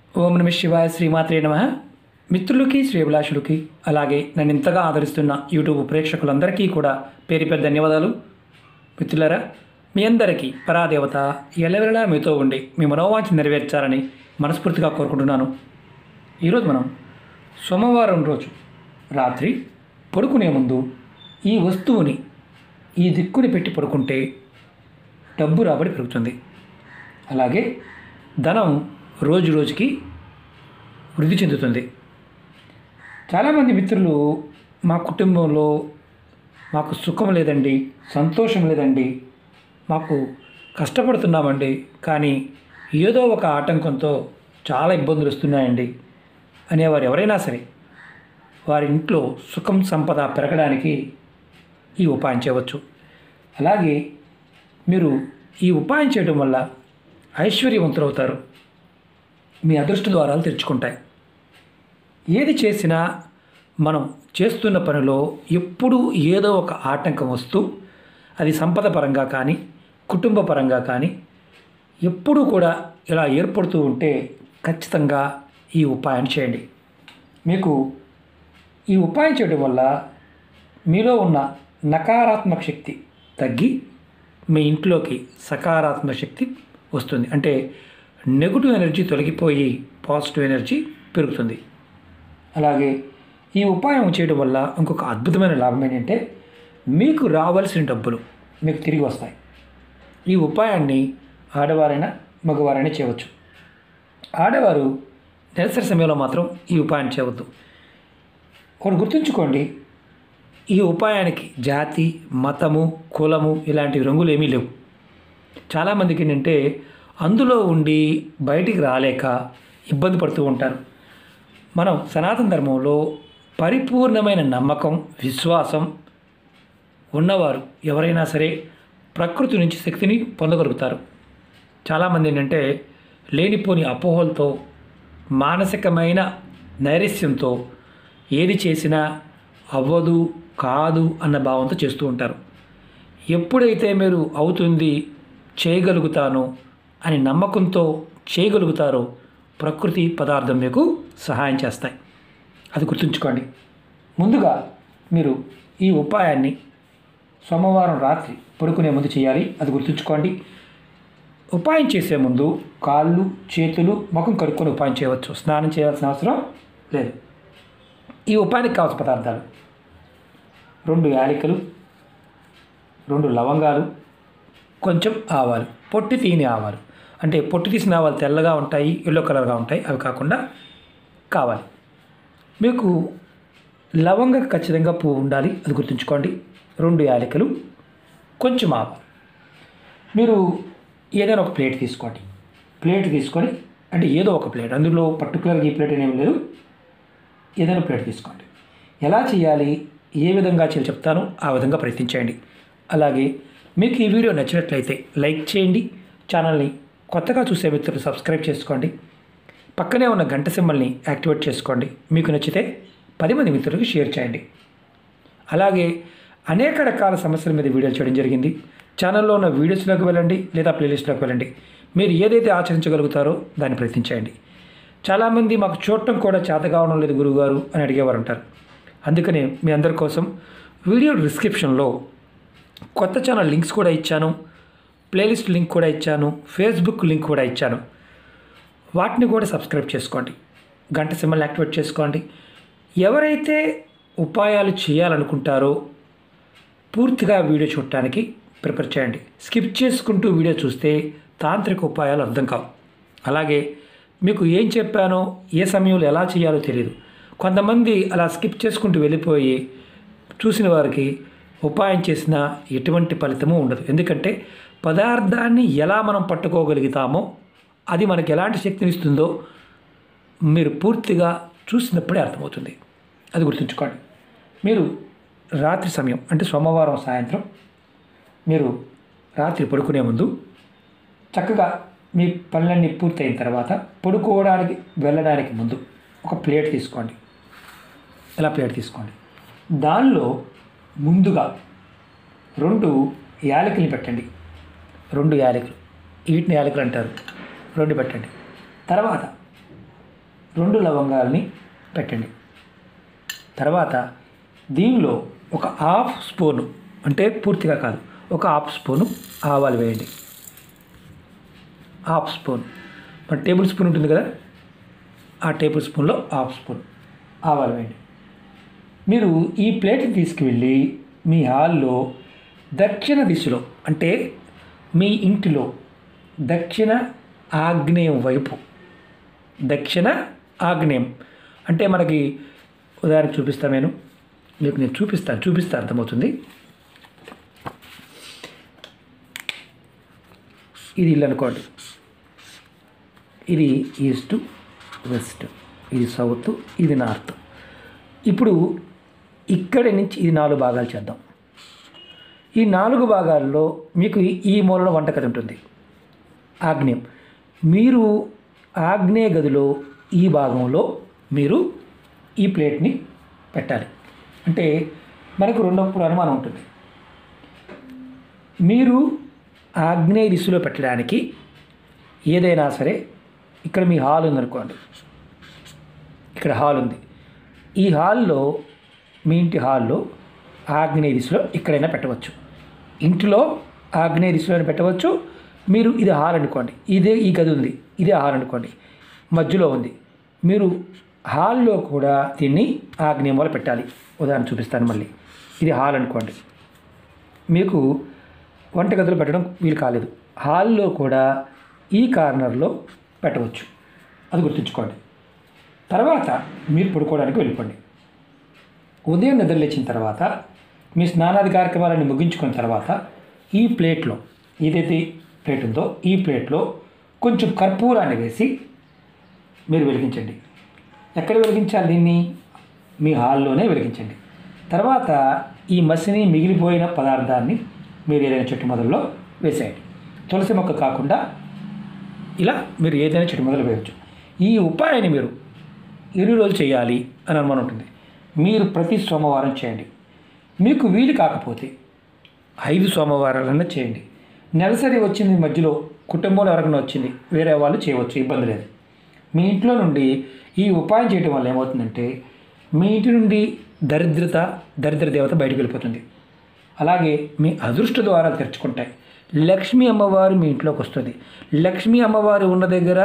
ఓం నమ శివాయ శ్రీమాత్రే నమ మిత్రులకి శ్రేభిలాషులకి అలాగే నన్ను ఇంతగా ఆదరిస్తున్న యూట్యూబ్ ప్రేక్షకులందరికీ కూడా పేరు పేరు ధన్యవాదాలు మిత్రులారా మీ అందరికీ పరాదేవత ఎల్లవెల్లలా మీతో ఉండి మీ మనోవాంఛ నెరవేర్చాలని మనస్ఫూర్తిగా కోరుకుంటున్నాను ఈరోజు మనం సోమవారం రోజు రాత్రి పడుకునే ముందు ఈ వస్తువుని ఈ దిక్కుని పెట్టి పడుకుంటే డబ్బు రాబడి పెరుగుతుంది అలాగే ధనం రోజు రోజుకి వృద్ధి చెందుతుంది చాలామంది మిత్రులు మా కుటుంబంలో మాకు సుఖం లేదండి సంతోషం లేదండి మాకు కష్టపడుతున్నామండి కానీ ఏదో ఒక ఆటంకంతో చాలా ఇబ్బందులు వస్తున్నాయండి అనేవారు ఎవరైనా సరే వారి ఇంట్లో సుఖం సంపద పెరగడానికి ఈ ఉపాయం చేయవచ్చు అలాగే మీరు ఈ ఉపాయం చేయడం వల్ల ఐశ్వర్యవంతులవుతారు మీ అదృష్ట ద్వారాలు తెరుచుకుంటాయి ఏది చేసినా మనం చేస్తున్న పనిలో ఎప్పుడూ ఏదో ఒక ఆటంకం వస్తూ అది సంపద పరంగా కానీ కుటుంబ పరంగా కానీ ఎప్పుడూ కూడా ఇలా ఏర్పడుతూ ఉంటే ఖచ్చితంగా ఈ ఉపాయాన్ని చేయండి మీకు ఈ ఉపాయం చేయడం వల్ల మీలో ఉన్న నకారాత్మక శక్తి తగ్గి మీ ఇంట్లోకి సకారాత్మక శక్తి వస్తుంది అంటే నెగిటివ్ ఎనర్జీ తొలగిపోయి పాజిటివ్ ఎనర్జీ పెరుగుతుంది అలాగే ఈ ఉపాయం చేయడం వల్ల ఇంకొక అద్భుతమైన లాభం ఏంటంటే మీకు రావాల్సిన డబ్బులు మీకు తిరిగి వస్తాయి ఈ ఉపాయాన్ని ఆడవారైనా మగవారైనా చేయవచ్చు ఆడవారు నెలసరి సమయంలో మాత్రం ఈ ఉపాయాన్ని చేయవద్దు ఒకటి గుర్తుంచుకోండి ఈ ఉపాయానికి జాతి మతము కులము ఇలాంటి రంగులు ఏమీ లేవు చాలామందికి ఏంటంటే అందులో ఉండి బయటికి రాలేక ఇబ్బంది పడుతూ ఉంటారు మనం సనాతన ధర్మంలో పరిపూర్ణమైన నమ్మకం విశ్వాసం ఉన్నవారు ఎవరైనా సరే ప్రకృతి నుంచి శక్తిని పొందగలుగుతారు చాలామంది ఏంటంటే లేనిపోని అపోహలతో మానసికమైన నైరస్యంతో ఏది చేసినా అవ్వదు కాదు అన్న భావంతో చేస్తూ ఉంటారు ఎప్పుడైతే మీరు అవుతుంది చేయగలుగుతాను అని నమ్మకంతో చేయగలుగుతారో ప్రకృతి పదార్థం మీకు సహాయం చేస్తాయి అది గుర్తుంచుకోండి ముందుగా మీరు ఈ ఉపాయాన్ని సోమవారం రాత్రి పడుకునే ముందు చేయాలి అది గుర్తుంచుకోండి ఉపాయం చేసే ముందు కాళ్ళు చేతులు ముఖం కడుక్కొని ఉపాయం చేయవచ్చు స్నానం చేయాల్సిన అవసరం లేదు ఈ ఉపాయానికి కావాల్సిన పదార్థాలు రెండు యాలకులు రెండు లవంగాలు కొంచెం ఆవాలు పొట్టి తీని ఆవాలు అంటే పొట్టి తీసిన ఆవాలు తెల్లగా ఉంటాయి ఎల్లో కలర్గా ఉంటాయి అవి కాకుండా కావాలి మీకు లవంగ ఖచ్చితంగా పువ్వు ఉండాలి అది గుర్తుంచుకోండి రెండు యాలకులు కొంచెం ఆవాలు మీరు ఏదైనా ఒక ప్లేట్ తీసుకోండి ప్లేట్ తీసుకొని అంటే ఏదో ఒక ప్లేట్ అందులో పర్టికులర్గా ఈ ప్లేట్ అనేమి లేదు ఏదైనా ప్లేట్ తీసుకోండి ఎలా చేయాలి ఏ విధంగా చేయాలి చెప్తాను ఆ విధంగా ప్రయత్నించండి అలాగే మీకు ఈ వీడియో నచ్చినట్లయితే లైక్ చేయండి ఛానల్ని కొత్తగా చూసే మిత్రులు సబ్స్క్రైబ్ చేసుకోండి పక్కనే ఉన్న గంట సింబల్ని యాక్టివేట్ చేసుకోండి మీకు నచ్చితే పది మంది మిత్రులకు షేర్ చేయండి అలాగే అనేక రకాల సమస్యల మీద వీడియోలు చేయడం జరిగింది ఛానల్లో ఉన్న వీడియోస్లోకి వెళ్ళండి లేదా ప్లేలిస్ట్లోకి వెళ్ళండి మీరు ఏదైతే ఆచరించగలుగుతారో దాన్ని ప్రయత్నించండి చాలామంది మాకు చూడటం కూడా చేత కావడం లేదు గురువుగారు అని అడిగేవారు అంటారు అందుకనే మీ అందరి కోసం వీడియో డిస్క్రిప్షన్లో కొత్త ఛానల్ లింక్స్ కూడా ఇచ్చాను ప్లేలిస్ట్ లింక్ కూడా ఇచ్చాను ఫేస్బుక్ లింక్ కూడా ఇచ్చాను వాటిని కూడా సబ్స్క్రైబ్ చేసుకోండి గంట సింబల్ యాక్టివేట్ చేసుకోండి ఎవరైతే ఉపాయాలు చేయాలనుకుంటారో పూర్తిగా వీడియో చూడటానికి ప్రిపేర్ చేయండి స్కిప్ చేసుకుంటూ వీడియో చూస్తే తాంత్రిక ఉపాయాలు అర్థం కావు అలాగే మీకు ఏం చెప్పానో ఏ సమయంలో ఎలా చేయాలో తెలియదు కొంతమంది అలా స్కిప్ చేసుకుంటూ వెళ్ళిపోయి చూసిన వారికి ఉపాయం చేసిన ఎటువంటి ఫలితము ఉండదు ఎందుకంటే పదార్థాన్ని ఎలా మనం పట్టుకోగలుగుతామో అది మనకి ఎలాంటి శక్తిని ఇస్తుందో మీరు పూర్తిగా చూసినప్పుడే అర్థమవుతుంది అది గుర్తుంచుకోండి మీరు రాత్రి సమయం అంటే సోమవారం సాయంత్రం మీరు రాత్రి పడుకునే ముందు చక్కగా మీ పనులన్నీ పూర్తయిన తర్వాత పడుకోవడానికి వెళ్ళడానికి ముందు ఒక ప్లేట్ తీసుకోండి ఇలా ప్లేట్ తీసుకోండి దానిలో ముందుగా రెండు యాలకులు పెట్టండి రెండు యాలకులు వీటిని యాలకులు అంటారు రెండు పెట్టండి తర్వాత రెండు లవంగాల్ని పెట్టండి తర్వాత దీనిలో ఒక హాఫ్ స్పూను అంటే పూర్తిగా కాదు ఒక హాఫ్ స్పూను ఆవాలు వేయండి హాఫ్ స్పూన్ మన టేబుల్ స్పూన్ ఉంటుంది కదా ఆ టేబుల్ స్పూన్లో హాఫ్ స్పూన్ ఆవాలు వేయండి మీరు ఈ ప్లేట్ తీసుకువెళ్ళి మీ హాల్లో దక్షిణ దిశలో అంటే మీ ఇంటిలో దక్షిణ ఆగ్నేయం వైపు దక్షిణ ఆగ్నేయం అంటే మనకి ఉదాహరణ చూపిస్తాను నేను మీకు నేను చూపిస్తాను చూపిస్తే అర్థమవుతుంది ఇది ఇల్లు అనుకోండి ఇది ఈస్ట్ వెస్ట్ ఇది సౌత్ ఇది నార్త్ ఇప్పుడు ఇక్కడి నుంచి ఇది నాలుగు భాగాలు చేద్దాం ఈ నాలుగు భాగాల్లో మీకు ఈ మూలలో వంటగది ఉంటుంది ఆగ్నేయం మీరు ఆగ్నేయ గదిలో ఈ భాగంలో మీరు ఈ ప్లేట్ని పెట్టాలి అంటే మనకు రెండప్పుడు అనుమానం ఉంటుంది మీరు ఆగ్నేయ దిశలో పెట్టడానికి ఏదైనా సరే ఇక్కడ మీ హాల్ ఉందనుకోండి ఇక్కడ హాల్ ఉంది ఈ హాల్లో మీ ఇంటి హాల్లో ఆగ్నేయ దిశలో ఎక్కడైనా పెట్టవచ్చు ఇంటిలో ఆగ్నేయ దిశలో పెట్టవచ్చు మీరు ఇది హాల్ అనుకోండి ఇదే ఈ గది ఉంది ఇదే హాల్ అనుకోండి మధ్యలో ఉంది మీరు హాల్లో కూడా దీన్ని ఆగ్నేయం వల్ల పెట్టాలి ఉదాహరణ చూపిస్తాను మళ్ళీ ఇది హాల్ అనుకోండి మీకు వంటగదిలో పెట్టడం వీలు కాలేదు హాల్లో కూడా ఈ కార్నర్లో పెట్టవచ్చు అది గుర్తుంచుకోండి తర్వాత మీరు పడుకోవడానికి వెళ్ళిపోండి ఉదయం నిద్రలేచిన తర్వాత మీ స్నానాది కార్యక్రమాలను ముగించుకున్న తర్వాత ఈ ప్లేట్లో ఏదైతే ప్లేట్ ఉందో ఈ ప్లేట్లో కొంచెం కర్పూరాన్ని వేసి మీరు వెలిగించండి ఎక్కడ వెలిగించాలి దీన్ని మీ హాల్లోనే వెలిగించండి తర్వాత ఈ మసిని మిగిలిపోయిన పదార్థాన్ని మీరు ఏదైనా చెట్టు మొదల్లో వేసేయండి తులసి మొక్క కాకుండా ఇలా మీరు ఏదైనా చెట్టు మొదలు వేయవచ్చు ఈ ఉపాయాన్ని మీరు ఎన్ని రోజులు చేయాలి అని అనుమానం ఉంటుంది మీరు ప్రతి సోమవారం చేయండి మీకు వీలు కాకపోతే ఐదు సోమవారాలన్నా చేయండి నెలసరి వచ్చింది మధ్యలో కుటుంబంలో ఎవరికైనా వచ్చింది వేరే వాళ్ళు చేయవచ్చు ఇబ్బంది లేదు మీ ఇంట్లో నుండి ఈ ఉపాయం చేయడం వల్ల ఏమవుతుందంటే మీ ఇంటి నుండి దరిద్రత దరిద్ర దేవత బయటకు వెళ్ళిపోతుంది అలాగే మీ అదృష్ట ద్వారాలు తెరుచుకుంటాయి లక్ష్మీ అమ్మవారు మీ ఇంట్లోకి వస్తుంది లక్ష్మీ అమ్మవారు ఉన్న దగ్గర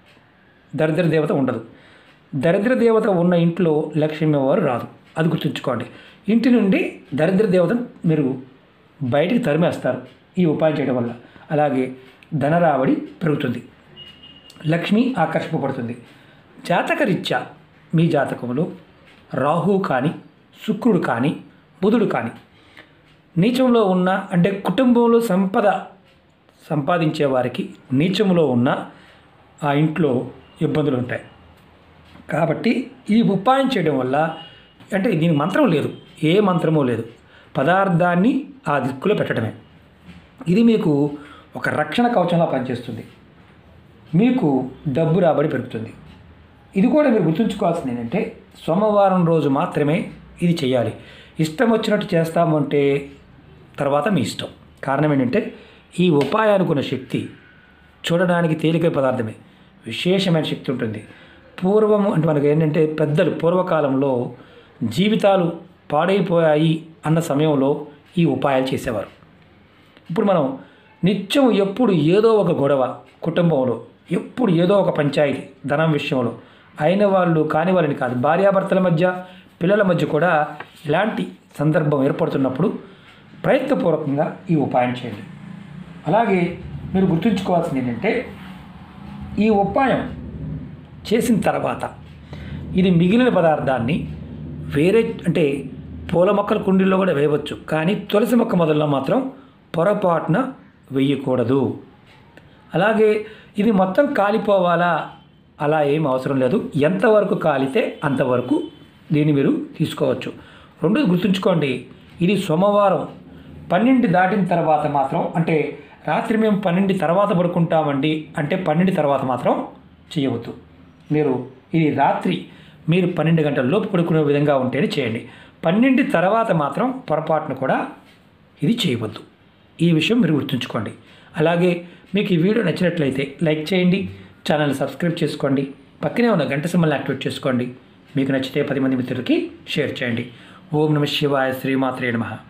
దరిద్ర దేవత ఉండదు దరిద్ర దేవత ఉన్న ఇంట్లో లక్ష్మీ అమ్మవారు రాదు అది గుర్తుంచుకోండి ఇంటి నుండి దరిద్ర దేవత మీరు బయటికి తరిమేస్తారు ఈ ఉపాయం చేయడం వల్ల అలాగే ధన రాబడి పెరుగుతుంది లక్ష్మి ఆకర్షింపబడుతుంది జాతకరీత్యా మీ జాతకంలో రాహు కానీ శుక్రుడు కానీ బుధుడు కానీ నీచంలో ఉన్న అంటే కుటుంబంలో సంపద సంపాదించే వారికి నీచంలో ఉన్న ఆ ఇంట్లో ఇబ్బందులు ఉంటాయి కాబట్టి ఈ ఉపాయం చేయడం వల్ల అంటే దీని మంత్రం లేదు ఏ మంత్రమూ లేదు పదార్థాన్ని ఆ దిక్కులో పెట్టడమే ఇది మీకు ఒక రక్షణ కవచంలా పనిచేస్తుంది మీకు డబ్బు రాబడి పెరుగుతుంది ఇది కూడా మీరు గుర్తుంచుకోవాల్సింది ఏంటంటే సోమవారం రోజు మాత్రమే ఇది చేయాలి ఇష్టం వచ్చినట్టు చేస్తామంటే తర్వాత మీ ఇష్టం కారణం ఏంటంటే ఈ ఉపాయానికి ఉన్న శక్తి చూడడానికి తేలిక పదార్థమే విశేషమైన శక్తి ఉంటుంది పూర్వం అంటే మనకు ఏంటంటే పెద్దలు పూర్వకాలంలో జీవితాలు పాడైపోయాయి అన్న సమయంలో ఈ ఉపాయాలు చేసేవారు ఇప్పుడు మనం నిత్యం ఎప్పుడు ఏదో ఒక గొడవ కుటుంబంలో ఎప్పుడు ఏదో ఒక పంచాయతీ ధనం విషయంలో అయిన వాళ్ళు కాని వాళ్ళని కాదు భార్యాభర్తల మధ్య పిల్లల మధ్య కూడా ఇలాంటి సందర్భం ఏర్పడుతున్నప్పుడు ప్రయత్నపూర్వకంగా ఈ ఉపాయం చేయండి అలాగే మీరు గుర్తుంచుకోవాల్సింది ఏంటంటే ఈ ఉపాయం చేసిన తర్వాత ఇది మిగిలిన పదార్థాన్ని వేరే అంటే పూల మొక్కల కుండీల్లో కూడా వేయవచ్చు కానీ తులసి మొక్క మొదల్లో మాత్రం పొరపాటున వేయకూడదు అలాగే ఇది మొత్తం కాలిపోవాలా అలా ఏం అవసరం లేదు ఎంతవరకు కాలితే అంతవరకు దీన్ని మీరు తీసుకోవచ్చు రెండు గుర్తుంచుకోండి ఇది సోమవారం పన్నెండు దాటిన తర్వాత మాత్రం అంటే రాత్రి మేము పన్నెండు తర్వాత పడుకుంటామండి అంటే పన్నెండు తర్వాత మాత్రం చేయవద్దు మీరు ఇది రాత్రి మీరు పన్నెండు గంటల లోపు పడుకునే విధంగా ఉంటేనే చేయండి పన్నెండు తర్వాత మాత్రం పొరపాటును కూడా ఇది చేయవద్దు ఈ విషయం మీరు గుర్తుంచుకోండి అలాగే మీకు ఈ వీడియో నచ్చినట్లయితే లైక్ చేయండి ఛానల్ సబ్స్క్రైబ్ చేసుకోండి పక్కనే ఉన్న గంట సింబల్ని యాక్టివేట్ చేసుకోండి మీకు నచ్చితే పది మంది మిత్రులకి షేర్ చేయండి ఓం నమ శివాయ శ్రీమాత్రే నమః